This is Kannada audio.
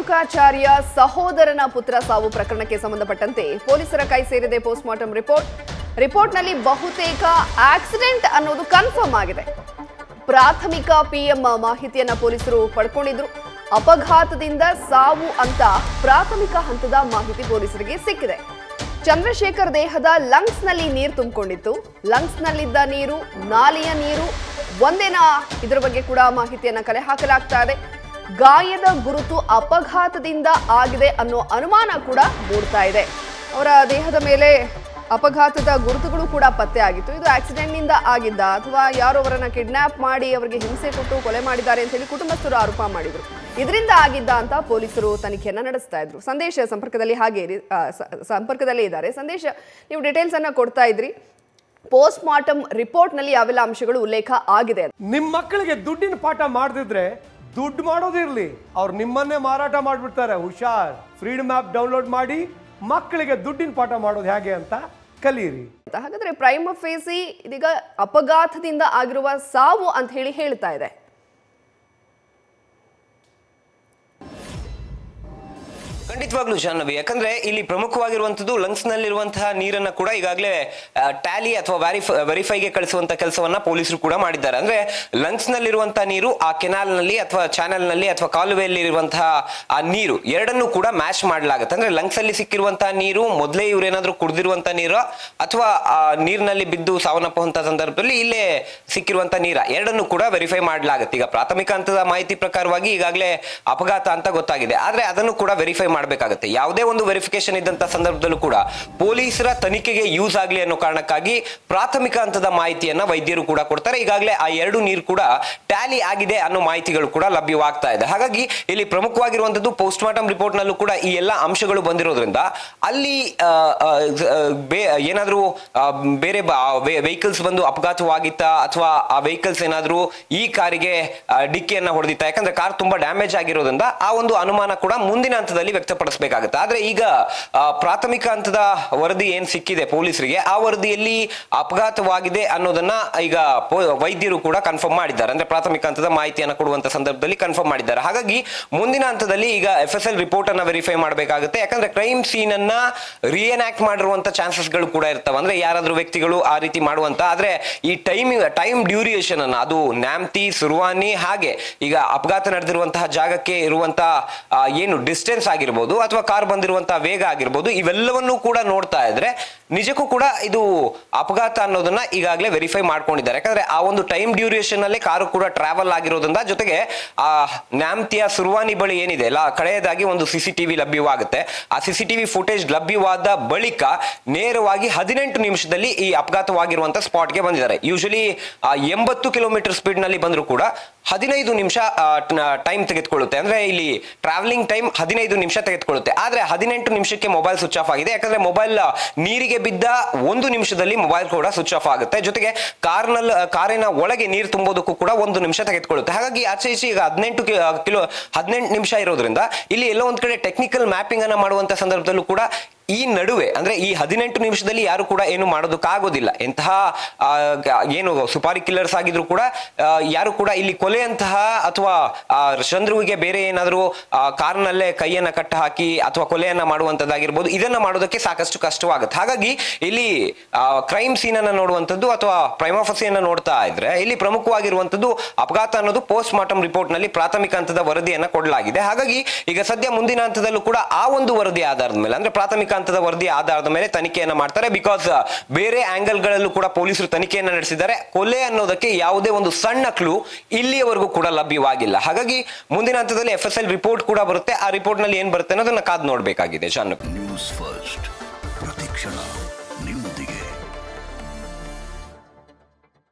ರೇಣುಕಾಚಾರ್ಯ ಸಹೋದರನ ಪುತ್ರ ಸಾವು ಪ್ರಕರಣಕ್ಕೆ ಸಂಬಂಧಪಟ್ಟಂತೆ ಪೊಲೀಸರ ಕೈ ಸೇರಿದೆ ಪೋಸ್ಟ್ಮಾರ್ಟಂ ರಿಪೋರ್ಟ್ ರಿಪೋರ್ಟ್ನಲ್ಲಿ ಬಹುತೇಕ ಆಕ್ಸಿಡೆಂಟ್ ಅನ್ನೋದು ಕನ್ಫರ್ಮ್ ಆಗಿದೆ ಪ್ರಾಥಮಿಕ ಪಿಎಂ ಮಾಹಿತಿಯನ್ನ ಪೊಲೀಸರು ಪಡ್ಕೊಂಡಿದ್ರು ಅಪಘಾತದಿಂದ ಸಾವು ಅಂತ ಪ್ರಾಥಮಿಕ ಹಂತದ ಮಾಹಿತಿ ಪೊಲೀಸರಿಗೆ ಸಿಕ್ಕಿದೆ ಚಂದ್ರಶೇಖರ್ ದೇಹದ ಲಂಗ್ಸ್ ನಲ್ಲಿ ನೀರು ತುಂಬಿಕೊಂಡಿತ್ತು ಲಂಗ್ಸ್ ನಲ್ಲಿದ್ದ ನೀರು ನಾಲಿಯ ನೀರು ಒಂದೇನಾ ಇದರ ಬಗ್ಗೆ ಕೂಡ ಮಾಹಿತಿಯನ್ನ ಕಲೆ ಹಾಕಲಾಗ್ತಾ ಇದೆ ಗಾಯದ ಗುರುತು ಅಪಘಾತದಿಂದ ಆಗಿದೆ ಅನ್ನೋ ಅನುಮಾನ ಕೂಡ ಮೂಡ್ತಾ ಇದೆ ಅವರ ದೇಹದ ಮೇಲೆ ಅಪಘಾತದ ಗುರುತುಗಳು ಕೂಡ ಪತ್ತೆ ಆಗಿತ್ತು ಇದು ಆಕ್ಸಿಡೆಂಟ್ನಿಂದ ಆಗಿದ್ದ ಅಥವಾ ಯಾರೋ ಅವರನ್ನ ಕಿಡ್ನಾಪ್ ಮಾಡಿ ಅವರಿಗೆ ಹಿಂಸೆ ಕೊಟ್ಟು ಕೊಲೆ ಮಾಡಿದ್ದಾರೆ ಅಂತ ಹೇಳಿ ಕುಟುಂಬಸ್ಥರು ಆರೋಪ ಮಾಡಿದ್ರು ಇದರಿಂದ ಆಗಿದ್ದ ಅಂತ ಪೊಲೀಸರು ತನಿಖೆಯನ್ನ ನಡೆಸ್ತಾ ಇದ್ರು ಸಂದೇಶ ಸಂಪರ್ಕದಲ್ಲಿ ಹಾಗೆ ಇರಿ- ಆ, ಸ- ಸಂಪರ್ಕದಲ್ಲೇ ಇದ್ದಾರೆ ಸಂದೇಶ ನೀವು ಡೀಟೇಲ್ಸ್ ಅನ್ನ ಕೊಡ್ತಾ ಇದ್ರಿ ಪೋಸ್ಟ್ ಮಾರ್ಟಮ್ ರಿಪೋರ್ಟ್ನಲ್ಲಿ ಯಾವೆಲ್ಲ ಅಂಶಗಳು ಉಲ್ಲೇಖ ಆಗಿದೆ ಅಂತ. ನಿಮ್ಮ ಮಕ್ಕಳಿಗೆ ದುಡ್ಡಿನ ಪಾಠ ಮಾಡದಿದ್ರೆ ದುಡ್ಡು ಮಾಡೋದಿರ್ಲಿ ಅವ್ರು ನಿಮ್ಮನ್ನೇ ಮಾರಾಟ ಮಾಡ್ಬಿಡ್ತಾರೆ ಹುಷಾರ್ ಫ್ರೀಡಮ್ ಆ್ಯಪ್ ಡೌನ್ಲೋಡ್ ಮಾಡಿ ಮಕ್ಕಳಿಗೆ ದುಡ್ಡಿನ ಪಾಠ ಮಾಡೋದು ಹೇಗೆ ಅಂತ ಕಲೀರಿ ಹಾಗಾದ್ರೆ ಪ್ರೈಮ್ ಫೇಸಿ ಇದೀಗ ಅಪಘಾತದಿಂದ ಆಗಿರುವ ಸಾವು ಅಂತ ಹೇಳಿ ಹೇಳ್ತಾ ಇದೆ ಖಂಡಿತವಾಗ್ಲೂ ಜಾಹ್ನವಿ ಯಾಕಂದ್ರೆ ಇಲ್ಲಿ ಪ್ರಮುಖವಾಗಿರುವಂತದ್ದು ಲಂಗ್ಸ್ ನಲ್ಲಿರುವಂತಹ ನೀರನ್ನ ಕೂಡ ಈಗಾಗಲೇ ಟ್ಯಾಲಿ ಅಥವಾ ವೆರಿಫೈಗೆ ಕಳಿಸುವಂತ ಕೆಲಸವನ್ನ ಪೊಲೀಸರು ಕೂಡ ಮಾಡಿದ್ದಾರೆ ಅಂದ್ರೆ ಲಂಗ್ಸ್ ನಲ್ಲಿರುವಂತಹ ನೀರು ಆ ಕೆನಾಲ್ ನಲ್ಲಿ ಅಥವಾ ಚಾನೆಲ್ ನಲ್ಲಿ ಅಥವಾ ಕಾಲುವೆಯಲ್ಲಿ ಇರುವಂತಹ ಆ ನೀರು ಎರಡನ್ನೂ ಕೂಡ ಮ್ಯಾಚ್ ಮಾಡಲಾಗುತ್ತೆ ಅಂದ್ರೆ ಲಂಗ್ಸ್ ಅಲ್ಲಿ ಸಿಕ್ಕಿರುವಂತಹ ನೀರು ಮೊದಲೇ ಇವ್ರೇನಾದ್ರೂ ಕುಡಿದಿರುವಂತಹ ನೀರು ಅಥವಾ ಆ ನೀರಿನಲ್ಲಿ ಬಿದ್ದು ಸಾವನ್ನಪ್ಪುವಂತಹ ಸಂದರ್ಭದಲ್ಲಿ ಇಲ್ಲೇ ಸಿಕ್ಕಿರುವಂತಹ ನೀರ ಎರಡನ್ನೂ ಕೂಡ ವೆರಿಫೈ ಮಾಡಲಾಗುತ್ತೆ ಈಗ ಪ್ರಾಥಮಿಕ ಹಂತದ ಮಾಹಿತಿ ಪ್ರಕಾರವಾಗಿ ಈಗಾಗಲೇ ಅಪಘಾತ ಅಂತ ಗೊತ್ತಾಗಿದೆ ಆದ್ರೆ ಅದನ್ನು ಕೂಡ ವೆರಿಫೈ ಮಾಡಬೇಕಾಗುತ್ತೆ ಯಾವುದೇ ಒಂದು ವೆರಿಫಿಕೇಶನ್ ಇದ್ದಂತ ಸಂದರ್ಭದಲ್ಲೂ ಕೂಡ ಪೊಲೀಸರ ತನಿಖೆಗೆ ಯೂಸ್ ಆಗಲಿ ಅನ್ನೋ ಕಾರಣಕ್ಕಾಗಿ ಪ್ರಾಥಮಿಕ ಹಂತದ ಮಾಹಿತಿಯನ್ನ ವೈದ್ಯರು ಕೂಡ ಕೊಡ್ತಾರೆ ಈಗಾಗಲೇ ಆ ಎರಡು ನೀರು ಕೂಡ ಟ್ಯಾಲಿ ಆಗಿದೆ ಅನ್ನೋ ಮಾಹಿತಿಗಳು ಕೂಡ ಲಭ್ಯವಾಗ್ತಾ ಇದೆ ಹಾಗಾಗಿ ಇಲ್ಲಿ ಪ್ರಮುಖವಾಗಿರುವಂತದ್ದು ಪೋಸ್ಟ್ ಮಾರ್ಟಮ್ ರಿಪೋರ್ಟ್ ನಲ್ಲೂ ಕೂಡ ಈ ಎಲ್ಲ ಅಂಶಗಳು ಬಂದಿರೋದ್ರಿಂದ ಅಲ್ಲಿ ಆ, ಆ, ಆ, ಬೇ- ಏನಾದ್ರೂ ಆ, ಬೇರೆ ವೆಹಿಕಲ್ಸ್ ಬಂದು ಅಪಘಾತವಾಗಿತ್ತಾ ಅಥವಾ ಆ ವೆಹಿಕಲ್ಸ್ ಏನಾದ್ರೂ ಈ ಕಾರಿಗೆ ಡಿಕ್ಕಿಯನ್ನ ಹೊಡೆದಿತ್ತ ಯಾಕಂದ್ರೆ ಕಾರ್ ತುಂಬಾ ಡ್ಯಾಮೇಜ್ ಆಗಿರೋದ್ರಿಂದ ಆ ಒಂದು ಅನುಮಾನ ಕೂಡ ಮುಂದಿನ ಹಂತದಲ್ಲಿ ವ್ಯಕ್ತಪಡಿಸಬೇಕಾಗುತ್ತೆ ಆದ್ರೆ ಈಗ ಆ, ಪ್ರಾಥಮಿಕ ಹಂತದ ವರದಿ ಏನ್ ಸಿಕ್ಕಿದೆ ಪೊಲೀಸರಿಗೆ ಆ ವರದಿಯಲ್ಲಿ ಅಪಘಾತವಾಗಿದೆ ಅನ್ನೋದನ್ನ ಈಗ ಪೊ- ವೈದ್ಯರು ಕೂಡ ಕನ್ಫರ್ಮ್ ಮಾಡಿದ್ದಾರೆ ಅಂದ್ರೆ ಪ್ರಾಥಮಿಕ ಹಂತದ ಮಾಹಿತಿಯನ್ನ ಕೊಡುವಂತ ಸಂದರ್ಭದಲ್ಲಿ ಕನ್ಫರ್ಮ್ ಮಾಡಿದ್ದಾರೆ ಹಾಗಾಗಿ ಮುಂದಿನ ಹಂತದಲ್ಲಿ ಈಗ ಎಫ್ ಎಸ್ ಎಲ್ ರಿಪೋರ್ಟ್ ಅನ್ನ ವೆರಿಫೈ ಮಾಡಬೇಕಾಗುತ್ತೆ ಯಾಕಂದ್ರೆ ಕ್ರೈಮ್ ಸೀನ್ ಅನ್ನ ರಿಯನಾಕ್ಟ್ ಮಾಡಿರುವಂತ ಚಾನ್ಸಸ್ ಗಳು ಕೂಡ ಇರ್ತವೆ ಅಂದ್ರೆ ಯಾರಾದ್ರೂ ವ್ಯಕ್ತಿಗಳು ಆ ರೀತಿ ಮಾಡುವಂತ ಆದ್ರೆ ಈ ಟೈಮ್ ಟೈಮ್ ಡ್ಯೂರಿಯೇಷನ್ ಅನ್ನ ಅದು ನ್ಯಾಮ್ತಿ ಸುರ್ವಾನಿ ಹಾಗೆ ಈಗ ಅಪಘಾತ ನಡೆದಿರುವಂತಹ ಜಾಗಕ್ಕೆ ಇರುವಂತಹ ಆ, ಏನು ಡಿಸ್ಟೆನ್ಸ್ ಆಗಿರ್ಬೋದು ಅಥವಾ ಕಾರ್ ಬಂದಿರುವಂತಹ ವೇಗ ಆಗಿರ್ಬೋದು ಇವೆಲ್ಲವನ್ನೂ ಕೂಡ ನೋಡ್ತಾ ಇದ್ರೆ ನಿಜಕ್ಕೂ ಕೂಡ ಇದು ಅಪಘಾತ ಅನ್ನೋದನ್ನ ಈಗಾಗಲೇ ವೆರಿಫೈ ಮಾಡ್ಕೊಂಡಿದ್ದಾರೆ ಯಾಕಂದ್ರೆ ಆ ಒಂದು ಟೈಮ್ ಡ್ಯೂರೇಷನ್ ಅಲ್ಲಿ ಕಾರು ಕೂಡ ಟ್ರಾವೆಲ್ ಆಗಿರೋದ್ರಿಂದ ಜೊತೆಗೆ ಆ ನ್ಯಾಮ್ತಿಯ ಸುರ್ವಾನಿ ಬಳಿ ಏನಿದೆ ಅಲ್ಲ ಕಡೆಯದಾಗಿ ಒಂದು ಸಿಸಿಟಿವಿ ಲಭ್ಯವಾಗುತ್ತೆ ಆ ಸಿಸಿಟಿವಿ ಫುಟೇಜ್ ಲಭ್ಯವಾದ ಬಳಿಕ ನೇರವಾಗಿ ಹದಿನೆಂಟು ನಿಮಿಷದಲ್ಲಿ ಈ ಅಪಘಾತವಾಗಿರುವಂತ ಸ್ಪಾಟ್ಗೆ ಬಂದಿದ್ದಾರೆ ಯೂಶಲಿ ಎಂಬತ್ತು ಕಿಲೋಮೀಟರ್ ಸ್ಪೀಡ್ ನಲ್ಲಿ ಬಂದ್ರು ಕೂಡ ಹದಿನೈದು ನಿಮಿಷ ಟೈಮ್ ತೆಗೆದುಕೊಳ್ಳುತ್ತೆ ಅಂದ್ರೆ ಇಲ್ಲಿ ಟ್ರಾವೆಲಿಂಗ್ ಟೈಮ್ ಹದಿನೈದು ನಿಮಿಷ ತೆಗೆದುಕೊಳ್ಳುತ್ತೆ ಆದ್ರೆ ಹದಿನೆಂಟು ನಿಮಿಷಕ್ಕೆ ಮೊಬೈಲ್ ಸ್ವಿಚ್ ಆಫ್ ಆಗಿದೆ ಯಾಕಂದ್ರೆ ಮೊಬೈಲ್ ನೀರಿಗೆ ಬಿದ್ದ ಒಂದು ನಿಮಿಷದಲ್ಲಿ ಮೊಬೈಲ್ ಕೂಡ ಸ್ವಿಚ್ ಆಫ್ ಆಗುತ್ತೆ ಜೊತೆಗೆ ಕಾರ್ನಲ್ಲಿ ಕಾರಿನ ಒಳಗೆ ನೀರು ತುಂಬೋದಕ್ಕೂ ಕೂಡ ಒಂದು ನಿಮಿಷ ತೆಗೆದುಕೊಳ್ಳುತ್ತೆ ಹಾಗಾಗಿ ಆಚೆ ಈಚೆ ಈಗ ಹದಿನೆಂಟು ಕಿಲೋ ಹದಿನೆಂಟು ನಿಮಿಷ ಇರೋದ್ರಿಂದ ಇಲ್ಲಿ ಎಲ್ಲೋ ಒಂದ್ ಕಡೆ ಟೆಕ್ನಿಕಲ್ ಮ್ಯಾಪಿಂಗ್ ಅನ್ನ ಮಾಡುವಂತ ಸಂದರ್ಭದಲ್ಲೂ ಕೂಡ ಈ ನಡುವೆ ಅಂದ್ರೆ ಈ ಹದಿನೆಂಟು ನಿಮಿಷದಲ್ಲಿ ಯಾರು ಕೂಡ ಏನು ಮಾಡೋದಕ್ಕಾಗೋದಿಲ್ಲ ಎಂತಹ ಆ, ಗ- ಏನು ಸುಪಾರಿ ಕಿಲ್ಲರ್ಸ್ ಆಗಿದ್ರು ಕೂಡ ಆ, ಯಾರು ಕೂಡ ಇಲ್ಲಿ ಕೊಲೆಯಂತಹ ಅಥವಾ ಆ, ಚಂದ್ರುವಿಗೆ ಬೇರೆ ಏನಾದರೂ ಕಾರ್ನಲ್ಲೇ ಕೈಯನ್ನ ಕಟ್ಟ ಹಾಕಿ ಅಥವಾ ಕೊಲೆಯನ್ನ ಮಾಡುವಂತದ್ದಾಗಿರ್ಬೋದು ಇದನ್ನ ಮಾಡೋದಕ್ಕೆ ಸಾಕಷ್ಟು ಕಷ್ಟವಾಗುತ್ತೆ ಹಾಗಾಗಿ ಇಲ್ಲಿ ಕ್ರೈಮ್ ಸೀನ್ ಅನ್ನ ನೋಡುವಂಥದ್ದು ಅಥವಾ ಪ್ರೈಮಾಫಸಿಯನ್ನ ನೋಡ್ತಾ ಇದ್ರೆ ಇಲ್ಲಿ ಪ್ರಮುಖವಾಗಿರುವಂತದ್ದು ಅಪಘಾತ ಅನ್ನೋದು ಪೋಸ್ಟ್ ಮಾರ್ಟಮ್ ರಿಪೋರ್ಟ್ ನಲ್ಲಿ ಪ್ರಾಥಮಿಕ ಹಂತದ ವರದಿಯನ್ನ ಕೊಡಲಾಗಿದೆ ಹಾಗಾಗಿ ಈಗ ಸದ್ಯ ಮುಂದಿನ ಹಂತದಲ್ಲೂ ಕೂಡ ಆ ಒಂದು ವರದಿ ಆಧಾರದ ಮೇಲೆ ಅಂದ್ರೆ ಪ್ರಾಥಮಿಕ ಹಂತದ ವರದಿ ಆಧಾರದ ಮೇಲೆ ತನಿಖೆಯನ್ನ ಮಾಡ್ತಾರೆ ಬಿಕಾಸ್ ಬೇರೆ ಆಂಗಲ್ ಗಳಲ್ಲೂ ಕೂಡ ಪೊಲೀಸರು ತನಿಖೆಯನ್ನ ನಡೆಸಿದ್ದಾರೆ ಕೊಲೆ ಅನ್ನೋದಕ್ಕೆ ಯಾವುದೇ ಒಂದು ಸಣ್ಣ ಕ್ಲೂ ಇಲ್ಲಿಯವರೆಗೂ ಕೂಡ ಲಭ್ಯವಾಗಿಲ್ಲ ಹಾಗಾಗಿ ಮುಂದಿನ ಹಂತದಲ್ಲಿ ಎಫ್ ಎಸ್ ಎಲ್ ರಿಪೋರ್ಟ್ ಕೂಡ ಬರುತ್ತೆ ಆ ರಿಪೋರ್ಟ್ ನಲ್ಲಿ ಏನ್ ಬರುತ್ತೆ ಅನ್ನೋದನ್ನ ಕಾದ್ ನೋಡ್ಬೇಕಾಗಿದೆ ಜಾನ್ ನ್ಯೂಸ್ ಫಸ್ಟ್ ಪ್ರತಿಕ್ಷಣ